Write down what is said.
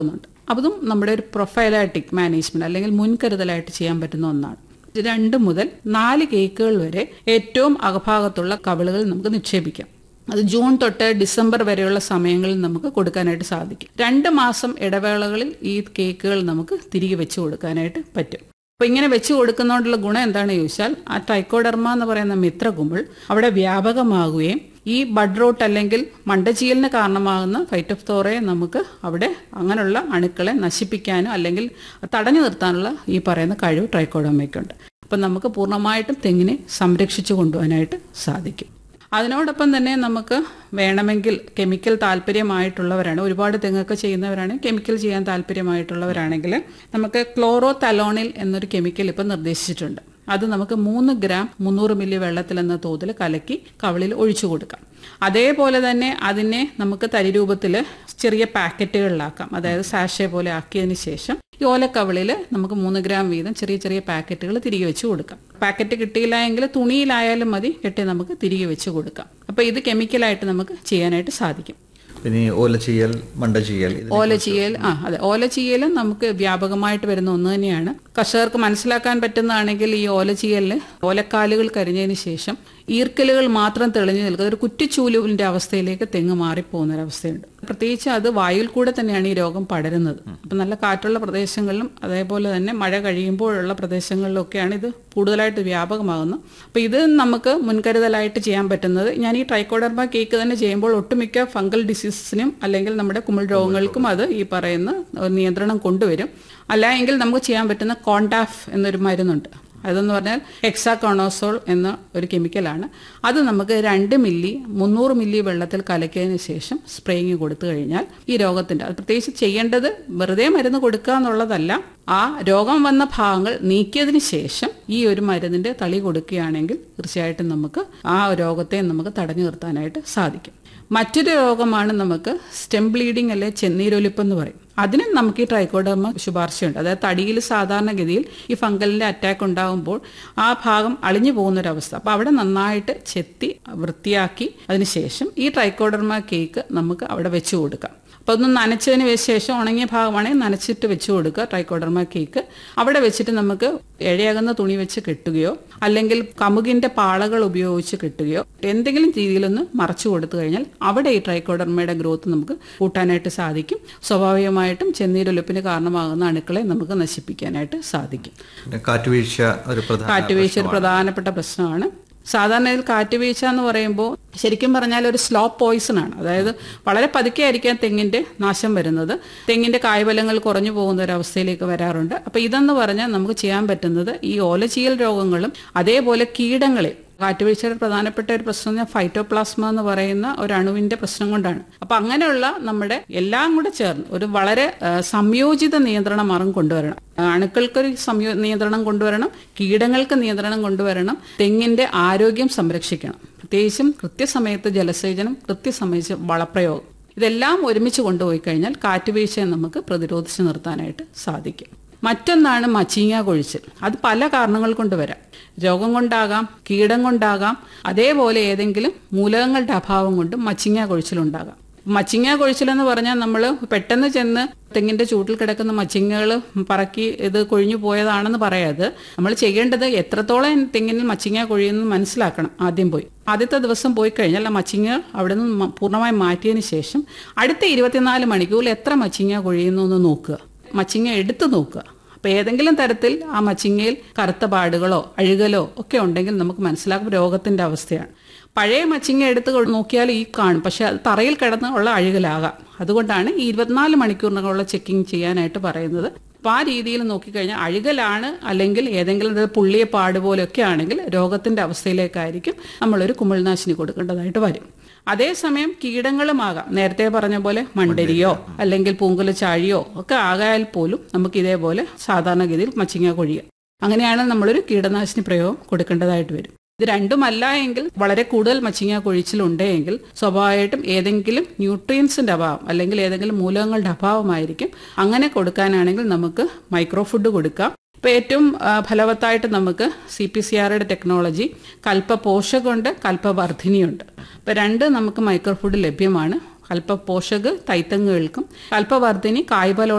ുന്നുണ്ട് അതും നമ്മുടെ ഒരു പ്രൊഫൈലാറ്റിക് മാനേജ്മെന്റ് അല്ലെങ്കിൽ മുൻകരുതലായിട്ട് ചെയ്യാൻ പറ്റുന്ന ഒന്നാണ് രണ്ട് മുതൽ നാല് കേക്കുകൾ വരെ ഏറ്റവും അകഭാഗത്തുള്ള കവിളുകൾ നമുക്ക് നിക്ഷേപിക്കാം അത് ജൂൺ തൊട്ട് ഡിസംബർ വരെയുള്ള സമയങ്ങളിൽ നമുക്ക് കൊടുക്കാനായിട്ട് സാധിക്കും രണ്ട് മാസം ഇടവേളകളിൽ ഈ കേക്കുകൾ നമുക്ക് തിരികെ വെച്ച് കൊടുക്കാനായിട്ട് പറ്റും അപ്പൊ ഇങ്ങനെ വെച്ച് കൊടുക്കുന്നതുകൊണ്ടുള്ള ഗുണം എന്താണെന്ന് ചോദിച്ചാൽ ആ ട്രൈക്കോഡർമ എന്ന് പറയുന്ന മിത്രകുമിൾ അവിടെ വ്യാപകമാകുകയും ഈ ബഡ് റോട്ട് അല്ലെങ്കിൽ മണ്ടചീയലിന് കാരണമാകുന്ന ഫൈറ്റോഫ്തോറയെ നമുക്ക് അവിടെ അങ്ങനെയുള്ള അണുക്കളെ നശിപ്പിക്കാനോ അല്ലെങ്കിൽ തടഞ്ഞു നിർത്താനുള്ള ഈ പറയുന്ന കഴിവ് ട്രൈക്കോഡർമയ്ക്കുണ്ട് അപ്പം നമുക്ക് പൂർണ്ണമായിട്ടും തെങ്ങിനെ സംരക്ഷിച്ചു കൊണ്ടുപോകാനായിട്ട് സാധിക്കും അതിനോടൊപ്പം തന്നെ നമുക്ക് വേണമെങ്കിൽ കെമിക്കൽ താല്പര്യമായിട്ടുള്ളവരാണ് ഒരുപാട് തെങ്ങൊക്കെ ചെയ്യുന്നവരാണ് കെമിക്കൽ ചെയ്യാൻ താല്പര്യമായിട്ടുള്ളവരാണെങ്കിൽ നമുക്ക് ക്ലോറോ തലോണിൽ എന്നൊരു കെമിക്കൽ ഇപ്പം നിർദ്ദേശിച്ചിട്ടുണ്ട് അത് നമുക്ക് മൂന്ന് ഗ്രാം മുന്നൂറ് മില്ലി വെള്ളത്തിൽ എന്ന തോതിൽ കലക്കി കവിളിൽ ഒഴിച്ചു കൊടുക്കാം അതേപോലെ തന്നെ അതിനെ നമുക്ക് തരിരൂപത്തിൽ ചെറിയ പാക്കറ്റുകളിലാക്കാം അതായത് സാഷെ പോലെ ആക്കിയതിന് ശേഷം ഈ ഓലക്കവിളിൽ നമുക്ക് മൂന്ന് ഗ്രാം വീതം ചെറിയ ചെറിയ പാക്കറ്റുകൾ തിരികെ വെച്ച് കൊടുക്കാം പാക്കറ്റ് കിട്ടിയില്ല എങ്കിൽ തുണിയിലായാലും മതി കെട്ടി നമുക്ക് തിരികെ വെച്ച് കൊടുക്കാം അപ്പോൾ ഇത് കെമിക്കലായിട്ട് നമുക്ക് ചെയ്യാനായിട്ട് സാധിക്കും പിന്നെ ഈ ഓല ചെയ്യൽ മണ്ട ചെയ്യൽ ഇത് ഓല ചെയ്യൽ ആ അതെ ഓല ചെയ്യൽ നമുക്ക് വ്യാപകമായിട്ട് വരുന്ന ഒന്ന് തന്നെയാണ് കർഷകർക്ക് മനസ്സിലാക്കാൻ പറ്റുന്നതാണെങ്കിൽ ഈ ഓല ചെയ്യലിന് ഓലക്കാലുകൾ കരിഞ്ഞതിന് ശേഷം ഈർക്കലുകൾ മാത്രം തെളിഞ്ഞു നിൽക്കുന്ന ഒരു കുറ്റിച്ചൂലുവിന്റെ അവസ്ഥയിലേക്ക് തെങ്ങ് മാറിപ്പോകുന്ന ഒരവസ്ഥയുണ്ട് പ്രത്യേകിച്ച് അത് വായുവിൽ കൂടെ തന്നെയാണ് ഈ രോഗം പടരുന്നത് അപ്പം നല്ല കാറ്റുള്ള പ്രദേശങ്ങളിലും അതേപോലെ തന്നെ മഴ കഴിയുമ്പോഴുള്ള പ്രദേശങ്ങളിലൊക്കെയാണ് ഇത് കൂടുതലായിട്ട് വ്യാപകമാകുന്നത് അപ്പോൾ ഇത് നമുക്ക് മുൻകരുതലായിട്ട് ചെയ്യാൻ പറ്റുന്നത് ഞാൻ ഈ ട്രൈക്കോഡർമ കേക്ക് തന്നെ ചെയ്യുമ്പോൾ ഒട്ടുമിക്ക ഫംഗൽ ഡിസീസിനും അല്ലെങ്കിൽ നമ്മുടെ കുമിൾ രോഗങ്ങൾക്കും അത് ഈ പറയുന്ന ഒരു നിയന്ത്രണം കൊണ്ടുവരും അല്ല എങ്കിൽ നമുക്ക് ചെയ്യാൻ പറ്റുന്ന കോണ്ടാഫ് എന്നൊരു മരുന്നുണ്ട് അതെന്ന് പറഞ്ഞാൽ ഹെക്സാകോണോസോൾ എന്ന ഒരു കെമിക്കലാണ് അത് നമുക്ക് രണ്ട് മില്ലി മുന്നൂറ് മില്ലി വെള്ളത്തിൽ കലക്കിയതിന് ശേഷം സ്പ്രേയിങ് കൊടുത്തു കഴിഞ്ഞാൽ ഈ രോഗത്തിന്റെ അത് പ്രത്യേകിച്ച് ചെയ്യേണ്ടത് വെറുതെ മരുന്ന് കൊടുക്കുക എന്നുള്ളതല്ല ആ രോഗം വന്ന ഭാഗങ്ങൾ നീക്കിയതിന് ശേഷം ഈ ഒരു മരുന്നിന്റെ തളി കൊടുക്കുകയാണെങ്കിൽ തീർച്ചയായിട്ടും നമുക്ക് ആ രോഗത്തെ നമുക്ക് തടഞ്ഞു നിർത്താനായിട്ട് സാധിക്കും മറ്റൊരു രോഗമാണ് നമുക്ക് സ്റ്റെം ബ്ലീഡിംഗ് അല്ലെ ചെന്നീരൊലിപ്പ് എന്ന് പറയും അതിനും നമുക്ക് ഈ ട്രൈക്കോഡർമ ശുപാർശയുണ്ട് അതായത് തടിയിൽ സാധാരണഗതിയിൽ ഈ ഫംഗലിന്റെ അറ്റാക്ക് ഉണ്ടാകുമ്പോൾ ആ ഭാഗം അളിഞ്ഞു പോകുന്ന ഒരു അവസ്ഥ അപ്പോൾ അവിടെ നന്നായിട്ട് ചെത്തി വൃത്തിയാക്കി അതിനുശേഷം ഈ ട്രൈക്കോഡർമ കേക്ക് നമുക്ക് അവിടെ വെച്ച് കൊടുക്കാം അപ്പോൾ ഒന്ന് നനച്ചതിന് ശേഷം ഉണങ്ങിയ ഭാഗമാണെങ്കിൽ നനച്ചിട്ട് വെച്ച് കൊടുക്കുക ട്രൈക്കോഡർമ കേക്ക് അവിടെ വെച്ചിട്ട് നമുക്ക് ഇഴയകുന്ന തുണി വെച്ച് കെട്ടുകയോ അല്ലെങ്കിൽ കമുകിന്റെ പാളകൾ ഉപയോഗിച്ച് കെട്ടുകയോ എന്തെങ്കിലും രീതിയിലൊന്ന് മറച്ചു കൊടുത്തു കഴിഞ്ഞാൽ അവിടെ ഈ ട്രൈക്കോഡർമയുടെ ഗ്രോത്ത് നമുക്ക് കൂട്ടാനായിട്ട് സാധിക്കും സ്വാഭാവികമായിട്ടും ചെന്നീരൊലിപ്പിന് കാരണമാകുന്ന അണുക്കളെ നമുക്ക് നശിപ്പിക്കാനായിട്ട് സാധിക്കും പിന്നെ കാറ്റുവീഴ്ച ഒരു പ്രധാന കാറ്റുവീഴ്ച ഒരു പ്രധാനപ്പെട്ട പ്രശ്നമാണ് സാധാരണ ഇതിൽ കാറ്റുവീഴ്ച എന്ന് പറയുമ്പോൾ ശരിക്കും പറഞ്ഞാൽ ഒരു സ്ലോ പോയിസൺ ആണ് അതായത് വളരെ പതുക്കെ ആയിരിക്കാം തെങ്ങിന്റെ നാശം വരുന്നത് തെങ്ങിന്റെ കായ്ഫലങ്ങൾ കുറഞ്ഞു പോകുന്ന ഒരു അവസ്ഥയിലേക്ക് വരാറുണ്ട് അപ്പൊ ഇതെന്ന് പറഞ്ഞാൽ നമുക്ക് ചെയ്യാൻ പറ്റുന്നത് ഈ ഓലചീയൽ രോഗങ്ങളും അതേപോലെ കീടങ്ങളെ കാറ്റുവീഴ്ചയുടെ പ്രധാനപ്പെട്ട ഒരു പ്രശ്നം ഞാൻ ഫൈറ്റോപ്ലാസ്മ എന്ന് പറയുന്ന ഒരു അണുവിന്റെ പ്രശ്നം കൊണ്ടാണ് അപ്പൊ അങ്ങനെയുള്ള നമ്മുടെ എല്ലാം കൂടെ ചേർന്ന് ഒരു വളരെ ആ, സംയോജിത നിയന്ത്രണ മാർഗം കൊണ്ടുവരണം ആ, അണുക്കൾക്കൊരു സംയോ നിയന്ത്രണം കൊണ്ടുവരണം കീടങ്ങൾക്ക് നിയന്ത്രണം കൊണ്ടുവരണം തെങ്ങിന്റെ ആരോഗ്യം സംരക്ഷിക്കണം പ്രത്യേകിച്ചും കൃത്യസമയത്ത് ജലസേചനം കൃത്യസമയത്ത് വളപ്രയോഗം ഇതെല്ലാം ഒരുമിച്ച് കൊണ്ടുപോയി കഴിഞ്ഞാൽ കാറ്റുവീഴ്ചയെ നമുക്ക് പ്രതിരോധിച്ച് നിർത്താനായിട്ട് സാധിക്കും മറ്റൊന്നാണ് മച്ചീങ്ങ കൊഴിച്ചിൽ അത് പല കാരണങ്ങൾ കൊണ്ട് വരാം രോഗം കൊണ്ടാകാം കീടം കൊണ്ടാകാം അതേപോലെ ഏതെങ്കിലും മൂലകങ്ങളുടെ അഭാവം കൊണ്ടും മച്ചിങ്ങ കൊഴിച്ചിലുണ്ടാകാം മച്ചിങ്ങ കൊഴിച്ചിൽ എന്ന് പറഞ്ഞാൽ നമ്മൾ പെട്ടെന്ന് ചെന്ന് തെങ്ങിന്റെ ചൂട്ടിൽ കിടക്കുന്ന മച്ചിങ്ങകൾ പറക്കി ഇത് കൊഴിഞ്ഞു പോയതാണെന്ന് പറയാതെ നമ്മൾ ചെയ്യേണ്ടത് എത്രത്തോളം തെങ്ങിന് മച്ചിങ്ങ കൊഴിയുന്നു മനസ്സിലാക്കണം ആദ്യം പോയി ആദ്യത്തെ ദിവസം പോയി കഴിഞ്ഞാൽ ആ മച്ചിങ്ങ അവിടെ നിന്ന് മ- പൂർണ്ണമായി മാറ്റിയതിന് ശേഷം അടുത്ത ഇരുപത്തിനാല് മണിക്കൂറിൽ എത്ര മച്ചിങ്ങ കൊഴിയുന്നു എന്ന് നോക്കുക മച്ചിങ്ങ എടുത്തു നോക്കുക അപ്പൊ ഏതെങ്കിലും തരത്തിൽ ആ മച്ചിങ്ങയിൽ കറുത്ത പാടുകളോ അഴുകലോ ഒക്കെ ഉണ്ടെങ്കിൽ നമുക്ക് മനസ്സിലാക്കും രോഗത്തിന്റെ അവസ്ഥയാണ് പഴയ മച്ചിങ്ങ എടുത്ത് കൊ- നോക്കിയാൽ ഈ കാണും പക്ഷെ അത് തറയിൽ കിടന്ന് ഉള്ള അഴുകലാകാം അതുകൊണ്ടാണ് ഈ ഇരുപത്തിനാല് മണിക്കൂറിനുള്ള ചെക്കിംഗ് ചെയ്യാനായിട്ട് പറയുന്നത് അപ്പോൾ ആ രീതിയിൽ നോക്കിക്കഴിഞ്ഞാൽ അഴുകലാണ് അല്ലെങ്കിൽ ഏതെങ്കിലും തരം പുള്ളിയ പാട് പോലെയൊക്കെ ആണെങ്കിൽ രോഗത്തിന്റെ അവസ്ഥയിലേക്കായിരിക്കും നമ്മളൊരു കുമിൾനാശിനി കൊടുക്കേണ്ടതായിട്ട് വരും അതേസമയം കീടങ്ങളുമാകാം നേരത്തെ പറഞ്ഞ പോലെ മണ്ടരിയോ അല്ലെങ്കിൽ പൂങ്കുല ചാഴിയോ ഒക്കെ ആകായാൽ പോലും നമുക്ക് ഇതേപോലെ സാധാരണഗതിയിൽ മച്ചിങ്ങ കൊഴിയുക അങ്ങനെയാണ് നമ്മളൊരു കീടനാശിനി പ്രയോഗം കൊടുക്കേണ്ടതായിട്ട് വരും ഇത് രണ്ടുമല്ല എങ്കിൽ വളരെ കൂടുതൽ മച്ചിങ്ങ കൊഴിച്ചിലുണ്ടെങ്കിൽ സ്വാഭാവികമായിട്ടും ഏതെങ്കിലും ന്യൂട്രിയൻസിന്റെ അഭാവം അല്ലെങ്കിൽ ഏതെങ്കിലും മൂലകങ്ങളുടെ അഭാവമായിരിക്കും അങ്ങനെ കൊടുക്കാനാണെങ്കിൽ നമുക്ക് മൈക്രോ ഫുഡ് കൊടുക്കാം ഇപ്പൊ ഏറ്റവും ആ, ഫലവത്തായിട്ട് നമുക്ക് സി പി സി ആറുടെ ടെക്നോളജി കൽപ്പ പോഷകമുണ്ട് കൽപ്പവർദ്ധിനിയുണ്ട് ഇപ്പൊ രണ്ട് നമുക്ക് മൈക്രോ ഫുഡ് ലഭ്യമാണ് കൽപ്പ പോഷക് തൈത്തങ്ങുകൾക്കും കൽപ്പവർദ്ധിനി കായ്ഫലമുള്ള